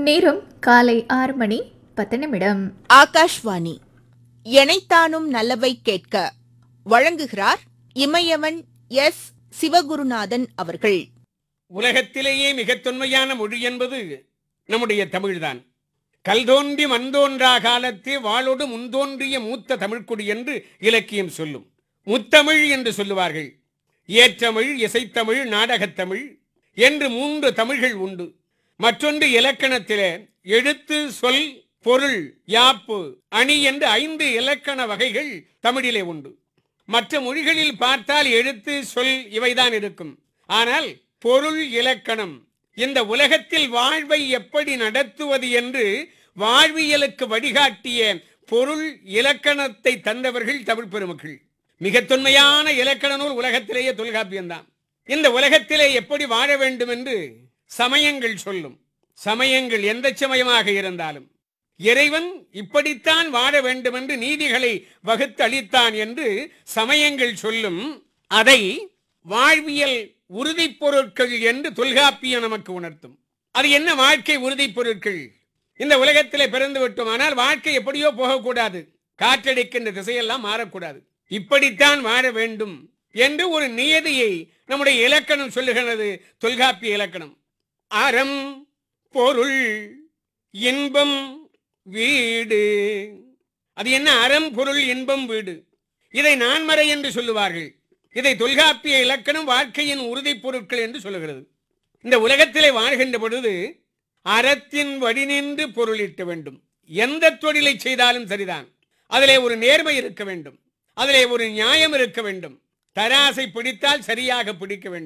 நேரம் காலை ஆறு மணி பத்து நிமிடம் ஆகாஷ்வாணி எனைத்தானும் நல்லவை கேட்க வழங்குகிறார் இமயவன் எஸ் சிவகுருநாதன் அவர்கள் உலகத்திலேயே மிகத் தொன்மையான மொழி என்பது நம்முடைய தமிழ்தான் கல் தோன்றி மண்தோன்றா காலத்தே வாளோடு முன்தோன்றிய மூத்த தமிழ்க்குடி என்று இலக்கியம் சொல்லும் முத்தமிழ் என்று சொல்லுவார்கள் ஏற்றமிழ் இசைத்தமிழ் நாடகத்தமிழ் என்று மூன்று தமிழ்கள் உண்டு மற்றொன்று இலக்கணத்திலே எழுத்து சொல் பொருள் யாப்பு அணி என்று ஐந்து இலக்கண வகைகள் தமிழிலே உண்டு மற்ற மொழிகளில் பார்த்தால் எழுத்து சொல் இவைதான் இருக்கும் ஆனால் பொருள் இலக்கணம் இந்த உலகத்தில் வாழ்வை எப்படி நடத்துவது என்று வாழ்வியலுக்கு வழிகாட்டிய பொருள் இலக்கணத்தை தந்தவர்கள் தமிழ் பெருமக்கள் மிக தொன்மையான இலக்கண நூல் உலகத்திலேயே தொல்காப்பியம்தான் இந்த உலகத்திலே எப்படி வாழ வேண்டும் என்று சமயங்கள் சொல்லும் சமயங்கள் எந்த சமயமாக இருந்தாலும் இறைவன் இப்படித்தான் வாழ வேண்டும் என்று நீதிகளை வகுத்து அளித்தான் என்று சமயங்கள் சொல்லும் அதை வாழ்வியல் உறுதிப் பொருட்கள் என்று தொல்காப்பியம் நமக்கு உணர்த்தும் அது என்ன வாழ்க்கை உறுதிப் பொருட்கள் இந்த உலகத்திலே பிறந்து விட்டோம் ஆனால் வாழ்க்கை எப்படியோ போகக்கூடாது காற்றடிக்கின்ற திசையெல்லாம் மாறக்கூடாது இப்படித்தான் வாழ வேண்டும் என்று ஒரு நியதியை நம்முடைய இலக்கணம் சொல்லுகிறது தொல்காப்பிய இலக்கணம் அறம் பொருள் இன்பம் வீடு அது என்ன அறம் பொருள் இன்பம் வீடு இதை நான்மறை என்று சொல்லுவார்கள் இதை தொல்காப்பிய இலக்கணம் வாழ்க்கையின் உறுதிப் பொருட்கள் என்று சொல்லுகிறது இந்த உலகத்திலே வாழ்கின்ற பொழுது அறத்தின் வழி நின்று பொருளிட்ட வேண்டும் எந்த தொழிலை செய்தாலும் சரிதான் அதிலே ஒரு நேர்மை இருக்க வேண்டும் அதிலே ஒரு நியாயம் இருக்க வேண்டும் தராசை பிடித்தால் சரியாக பிடிக்க வேண்டும்